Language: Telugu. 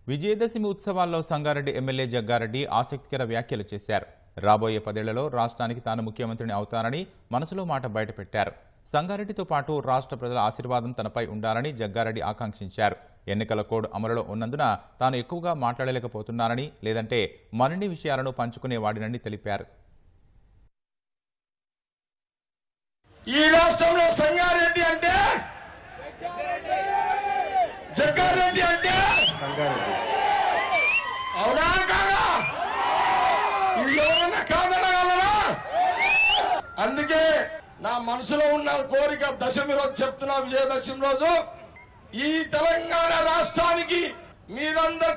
విజయదశమి ఉత్సవాల్లో సంగారెడ్డి ఎమ్మెల్యే జగ్గారెడ్డి ఆసక్తికర వ్యాఖ్యలు చేశారు రాబోయే పదేళ్లలో రాష్ట్రానికి తాను ముఖ్యమంత్రిని అవుతానని మనసులో మాట బయటపెట్టారు సంగారెడ్డితో పాటు రాష్ట్ర ప్రజల ఆశీర్వాదం తనపై ఉండాలని జగ్గారెడ్డి ఆకాంక్షించారు ఎన్నికల కోడ్ అమలులో ఉన్నందున తాను ఎక్కువగా మాట్లాడలేకపోతున్నానని లేదంటే మరిన్ని విషయాలను పంచుకునేవాడినని తెలిపారు ఈ రాష్ట్రంలో సంగారెడ్డి అంటే జగ్గారెడ్డి అంటే అవునా కాదా ఇది ఎవరన్నా కాదనగలరా అందుకే నా మనసులో ఉన్న కోరిక దశమి రోజు చెప్తున్నా విజయదశమి రోజు ఈ తెలంగాణ రాష్ట్రానికి మీరందరూ